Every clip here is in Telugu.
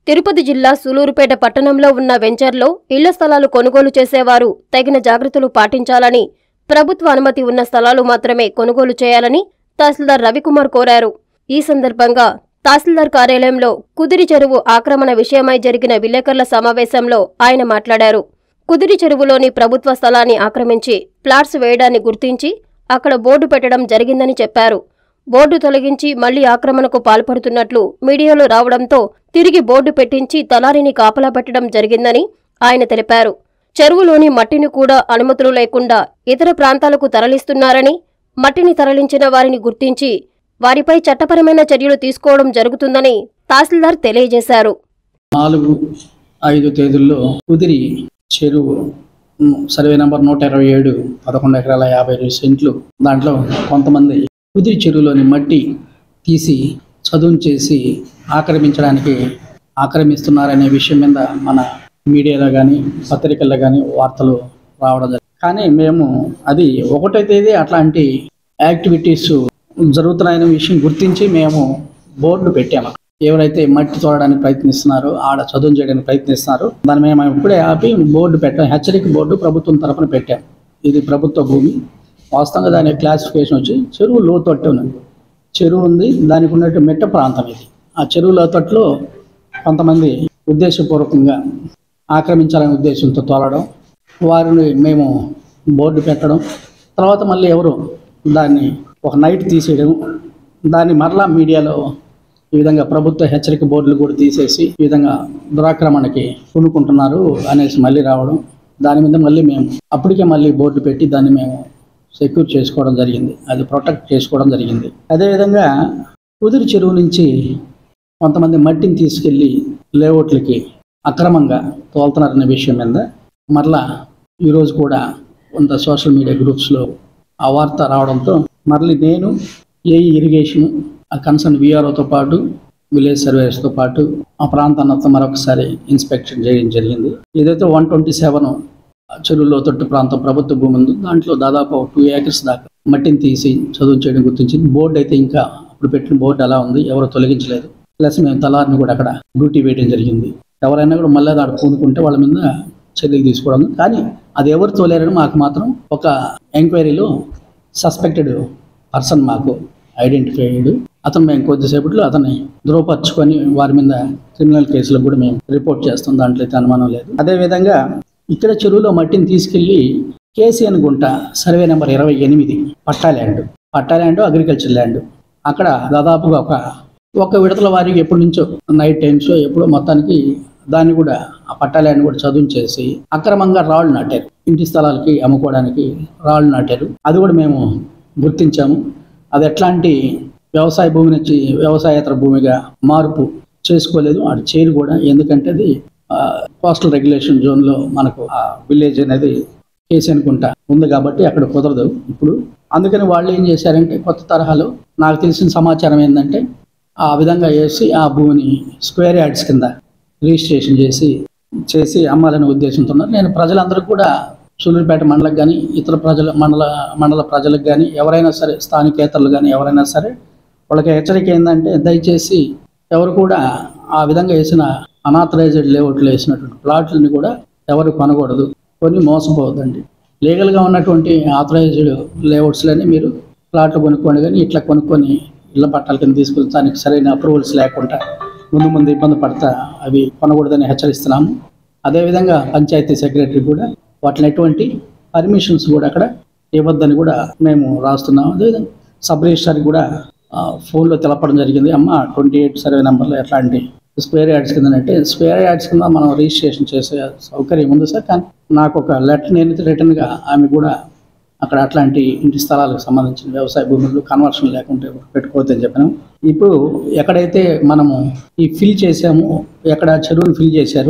తిరుపతి జిల్లా సూలూరుపేట పట్టణంలో ఉన్న వెంచర్లో ఇళ్ల స్థలాలు కొనుగోలు చేసేవారు తగిన జాగ్రత్తలు పాటించాలని ప్రభుత్వ అనుమతి ఉన్న స్థలాలు మాత్రమే కొనుగోలు చేయాలని తహసీల్దార్ రవికుమార్ కోరారు ఈ సందర్భంగా తహసీల్దార్ కార్యాలయంలో కుదిరి చెరువు ఆక్రమణ విషయమై జరిగిన విలేకరుల సమావేశంలో ఆయన మాట్లాడారు కుదిరి చెరువులోని ప్రభుత్వ స్థలాన్ని ఆక్రమించి ప్లాట్స్ వేయడాన్ని గుర్తించి అక్కడ బోర్డు పెట్టడం జరిగిందని చెప్పారు బోర్డు తొలగించి మళ్లీ ఆక్రమణకు పాల్పడుతున్నట్లు మీడియాలో రావడంతో తిరిగి బోర్డు పెట్టించి తలారిని కాపలా పెట్టడం జరిగిందని ఆయన తెలిపారు చెరువులోని మట్టిని కూడా అనుమతులు లేకుండా ఇతర ప్రాంతాలకు తరలిస్తున్నారని మట్టిని తరలించిన వారిని గుర్తించి వారిపై చట్టపరమైన చర్యలు తీసుకోవడం జరుగుతుందని తహసీల్దార్ తెలియజేశారు నాలుగు ఐదు తేదీల్లో కుదిరి చెరువు ఉమ్, సర్వే నంబర్ నూట ఇరవై ఏడు పదకొండు ఎకరాల యాభై రెండు సెంట్లు దాంట్లో కొంతమంది కుదిరి చెరువులోని మట్టి తీసి చదును చేసి ఆక్రమించడానికి ఆక్రమిస్తున్నారనే విషయం మీద మన మీడియాలో కానీ పత్రికల్లో కానీ వార్తలు రావడం జరిగింది కానీ మేము అది ఒకటో తేదీ అట్లాంటి యాక్టివిటీస్ జరుగుతున్నాయనే విషయం గుర్తించి మేము బోర్డు పెట్టాము ఎవరైతే మట్టి తోడడానికి ప్రయత్నిస్తున్నారో ఆడ చదువు చేయడానికి ప్రయత్నిస్తున్నారో దాన్ని మేము ఇప్పుడే ఆపి బోర్డు పెట్టాం హెచ్చరిక బోర్డు ప్రభుత్వం తరపున పెట్టాం ఇది ప్రభుత్వ భూమి వాస్తవంగా దాని క్లాసిఫికేషన్ వచ్చి చెరువు లోతట్టు ఉన్నది చెరువు ఉంది దానికి ఉన్నట్టు మెట్ట ప్రాంతం ఇది ఆ చెరువు లోతట్లో కొంతమంది ఉద్దేశపూర్వకంగా ఆక్రమించాలనే ఉద్దేశంతో తోలడం వారిని మేము బోర్డు పెట్టడం తర్వాత మళ్ళీ ఎవరు దాన్ని ఒక నైట్ తీసేయడం దాన్ని మరలా మీడియాలో ఈ విధంగా ప్రభుత్వ హెచ్చరిక బోర్డులు కూడా తీసేసి ఈ విధంగా దురాక్రమణకి పూనుకుంటున్నారు అనేసి మళ్ళీ రావడం దాని మీద మళ్ళీ మేము అప్పటికే మళ్ళీ బోర్డు పెట్టి దాన్ని మేము సెక్యూర్ చేసుకోవడం జరిగింది అది ప్రొటెక్ట్ చేసుకోవడం జరిగింది అదేవిధంగా కుదిరి చెరువు నుంచి కొంతమంది మట్టిని తీసుకెళ్ళి లేఅవుట్లకి అక్రమంగా తోలుతున్నారనే విషయం మీద మరలా ఈరోజు కూడా కొంత సోషల్ మీడియా గ్రూప్స్లో ఆ వార్త రావడంతో మళ్ళీ నేను ఏ ఇరిగేషన్ ఆ కన్సర్న్ విఆర్ఓతో పాటు విలేజ్ సర్వేస్తో పాటు ఆ ప్రాంతాన్నంతా మరొకసారి ఇన్స్పెక్షన్ చేయడం జరిగింది ఏదైతే వన్ ట్వంటీ సెవెన్ చెరువులో తొట్టు ప్రాంతం ప్రభుత్వ భూమి ఉంది దాంట్లో దాదాపు టూ ఏకర్స్ దాకా మట్టిని తీసి చదువు చేయడం గుర్తించింది బోర్డు అయితే ఇంకా అప్పుడు పెట్టిన బోర్డు అలా ఉంది ఎవరు తొలగించలేదు ప్లస్ మేము తలారిని కూడా అక్కడ డ్యూటీ వేయడం జరిగింది ఎవరైనా కూడా మళ్ళీ దాడు పూనుకుంటే వాళ్ళ మీద చర్యలు తీసుకోవడం కానీ అది ఎవరు తోలేరని మాకు మాత్రం ఒక ఎంక్వైరీలో సస్పెక్టెడ్ పర్సన్ మాకు ఐడెంటిఫై అయ్యాడు అతను మేము కొద్దిసేపట్లో అతన్ని ధృవపరచుకొని వారి మీద క్రిమినల్ కేసులకు కూడా మేము రిపోర్ట్ చేస్తాం దాంట్లో అయితే అనుమానం లేదు అదేవిధంగా ఇక్కడ చెరువులో మట్టిని తీసుకెళ్లి కేసీఎన్ గుంట సర్వే నెంబర్ ఇరవై ఎనిమిది patta land patta land agriculture land అక్కడ దాదాపుగా ఒక ఒక విడతల వారికి ఎప్పటి నుంచో నైట్ టైమ్స్ ఎప్పుడో మొత్తానికి దాన్ని కూడా ఆ పట్టా ల్యాండ్ కూడా చదువు చేసి అక్రమంగా రాళ్ళు నాటారు ఇంటి స్థలాలకి అమ్ముకోవడానికి రాళ్ళు నాటారు అది కూడా మేము గుర్తించాము అది ఎట్లాంటి వ్యవసాయ భూమి నుంచి వ్యవసాయేతర భూమిగా మార్పు చేసుకోలేదు అది చేయరు కూడా ఎందుకంటే అది కోస్టల్ రెగ్యులేషన్ జోన్లో మనకు ఆ విలేజ్ అనేది కేసు అనుకుంటా ఉంది కాబట్టి అక్కడ కుదరదు ఇప్పుడు అందుకని వాళ్ళు ఏం చేశారంటే కొత్త తరహాలో నాకు తెలిసిన సమాచారం ఏంటంటే ఆ విధంగా వేసి ఆ భూమిని స్క్వేర్ యార్డ్స్ కింద రిజిస్ట్రేషన్ చేసి చేసి అమ్మాలనే ఉద్దేశంతో ఉన్నారు నేను ప్రజలందరూ కూడా సూలూరుపేట మండలకు కానీ ఇతర ప్రజల మండల మండల ప్రజలకు కానీ ఎవరైనా సరే స్థానికేతరులు కానీ ఎవరైనా సరే వాళ్ళకి హెచ్చరిక ఏంటంటే దయచేసి ఎవరు కూడా ఆ విధంగా వేసిన అనాథరైజ్డ్ లేఅవుట్లు వేసినటువంటి ప్లాట్లని కూడా ఎవరు కొనకూడదు కొని మోసపోవద్దండి లీగల్గా ఉన్నటువంటి ఆథరైజ్డ్ లేఅవుట్స్లని మీరు ప్లాట్లు కొనుక్కోండి కానీ ఇట్లా కొనుక్కొని ఇళ్ల పట్టాల కింద తీసుకుని దానికి సరైన అప్రూవల్స్ లేకుండా ముందు ముందు ఇబ్బంది పడతా అవి కొనకూడదని హెచ్చరిస్తున్నాము అదేవిధంగా పంచాయతీ సెక్రటరీ కూడా వాటిని ఎటువంటి పర్మిషన్స్ కూడా అక్కడ ఇవ్వద్దని కూడా మేము రాస్తున్నాము అదేవిధంగా సబ్ రిజిస్టార్కి కూడా ఆ, ఫోన్లో తెలపడం జరిగింది అమ్మ ట్వంటీ ఎయిట్ సర్వే నెంబర్లో ఎట్లాంటి స్క్వేర్ యార్డ్స్ కింద అంటే స్క్వేర్ యార్డ్స్ కింద మనం రిజిస్ట్రేషన్ చేసే సౌకర్యం ఉంది సార్ కానీ నాకు ఒక లెటర్ నేను రిటర్న్గా ఆమె కూడా అక్కడ అట్లాంటి ఇంటి స్థలాలకు సంబంధించిన వ్యవసాయ భూములు కన్వర్షన్ లేకుంటే పెట్టుకోవద్దని చెప్పాను ఇప్పుడు ఎక్కడైతే మనము ఈ ఫిల్ చేసామో ఎక్కడ చెరువును ఫిల్ చేశారు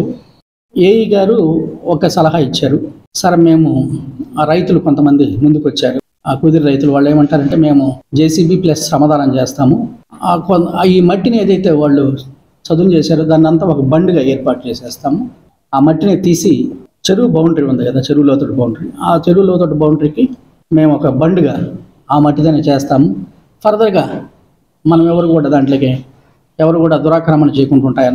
ఏఈ గారు ఒక సలహా ఇచ్చారు సార్ మేము ఆ రైతులు కొంతమంది ముందుకు వచ్చారు ఆ కుదిరి రైతులు వాళ్ళు ఏమంటారంటే మేము జేసీబీ ప్లస్ సమాధానం చేస్తాము ఆ కొన్- ఆ ఈ మట్టిని ఏదైతే వాళ్ళు చదువు చేశారో దాన్ని అంతా ఒక బండిగా ఏర్పాటు చేసేస్తాము ఆ మట్టిని తీసి చెరువు బౌండరీ ఉంది కదా చెరువు లోతటి బౌండరీ ఆ చెరువు లోతటి బౌండరీకి మేము ఒక బండిగా ఆ మట్టిదని చేస్తాము ఫర్దర్గా మనం ఎవరు కూడా దాంట్లోకి ఎవరు కూడా దురాక్రమణ చేయకుండా ఉంటాయన్నారు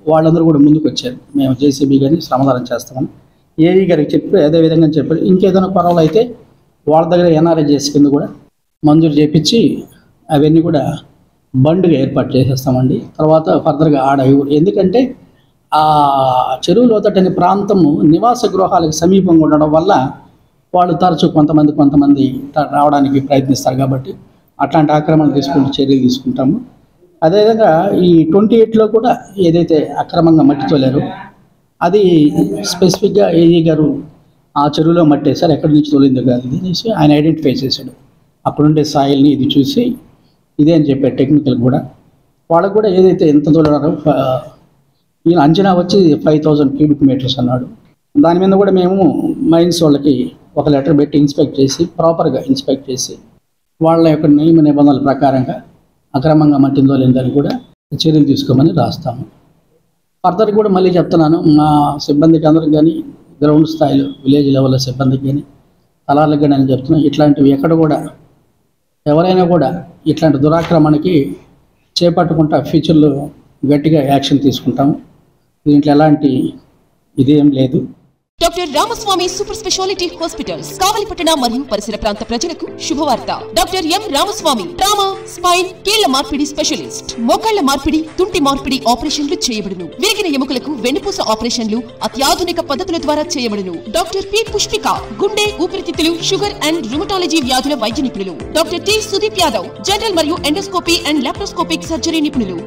వాళ్ళందరూ కూడా ముందుకు వచ్చారు మేము జేసీబీ గారిని శ్రమదానం చేస్తామని ఏవీ గారికి చెప్పి అదే విధంగా చెప్పారు ఇంకేదైనా పర్వాలు అయితే వాళ్ళ దగ్గర ఎన్ఆర్ఐజెస్ కింద కూడా మంజూరు చేపించి అవన్నీ కూడా బండ్గా ఏర్పాటు చేసేస్తామండి తర్వాత ఫర్దర్గా ఆడ ఇవ్వ- ఎందుకంటే ఆ చెరువు లోతట్టని ప్రాంతము నివాస గృహాలకు సమీపంగా ఉండడం వల్ల వాళ్ళు తరచూ కొంతమంది కొంతమంది త- రావడానికి ప్రయత్నిస్తారు కాబట్టి అట్లాంటి ఆక్రమణ తీసుకుంటూ చర్యలు తీసుకుంటాము అదేవిధంగా ఈ ట్వంటీ ఎయిట్లో కూడా ఏదైతే అక్రమంగా మట్టి తోలారో అది స్పెసిఫిక్గా ఏఈ గారు ఆ చెరువులో మట్టి వేశారు ఎక్కడి నుంచి తోలిందో కాదు ఇది అనేసి ఆయన ఐడెంటిఫై చేశాడు అక్కడుండే సాయిల్ని ఇది చూసి ఇదే అని చెప్పారు టెక్నికల్ కూడా వాళ్ళకు కూడా ఏదైతే ఎంత తోలారో ఫ- ఈయన అంచనా వచ్చి ఫైవ్ థౌజండ్ క్యూబిక్ మీటర్స్ అన్నాడు దాని మీద కూడా మేము మైన్స్ వాళ్ళకి ఒక లెటర్ పెట్టి ఇన్స్పెక్ట్ చేసి ప్రాపర్గా ఇన్స్పెక్ట్ చేసి వాళ్ళ యొక్క నియమ నిబంధనల ప్రకారంగా అక్రమంగా మట్టిందో లేదని కూడా చర్యలు తీసుకోమని రాస్తాము ఫర్దర్ కూడా మళ్ళీ చెప్తున్నాను మా సిబ్బందికి అందరికి కానీ గ్రౌండ్ స్థాయిలో విలేజ్ లెవెల్లో సిబ్బందికి కానీ తలాలకు కానీ అని చెప్తున్నాను ఇట్లాంటివి ఎక్కడ కూడా ఎవరైనా కూడా ఇట్లాంటి దురాక్రమణకి చేపట్టుకుంటా ఫ్యూచర్లో గట్టిగా యాక్షన్ తీసుకుంటాము దీంట్లో ఎలాంటి ఇదేం లేదు doctor Ramaswamy super speciality hospitals కావలిపట్టణ మరియు పరిసర ప్రాంత ప్రజలకు శుభవార్త doctor M Ramaswamy trauma spine కీళ్ల మార్పిడి స్పెషలిస్ట్ మోకాళ్ల మార్పిడి తుంటి మార్పిడి ఆపరేషన్లు చేయబడును విరిగిన ఎముకలకు వెన్నుపూస ఆపరేషన్లు అత్యాధునిక పద్ధతుల ద్వారా చేయబడును డాక్టర్ పి పుష్పిక గుండె ఊపిరితిత్తులు షుగర్ అండ్ రుమటాలజీ వ్యాధుల వైద్య నిపుణులు doctor T Sudeep Yadav general మరియు ఎండోస్కోపీ అండ్ లాప్రోస్కోపిక్ సర్జరీ నిపుణులు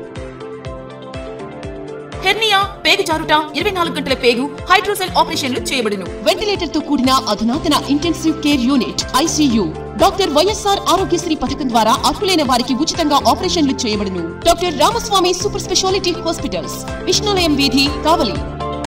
హెర్నియా పేగు జారుట ఇరవై నాలుగు గంటల పేగు హైడ్రోసెల్ ఆపరేషన్లు చేయబడును వెంటిలేటర్ తో కూడిన అధునాతన intensive care unit ICU doctor YSR Aarogyasri పథకం ద్వారా అర్హులైన వారికి ఉచితంగా ఆపరేషన్లు చేయబడును doctor Ramaswamy super speciality hospitals Vishnalayam వీధి కావలి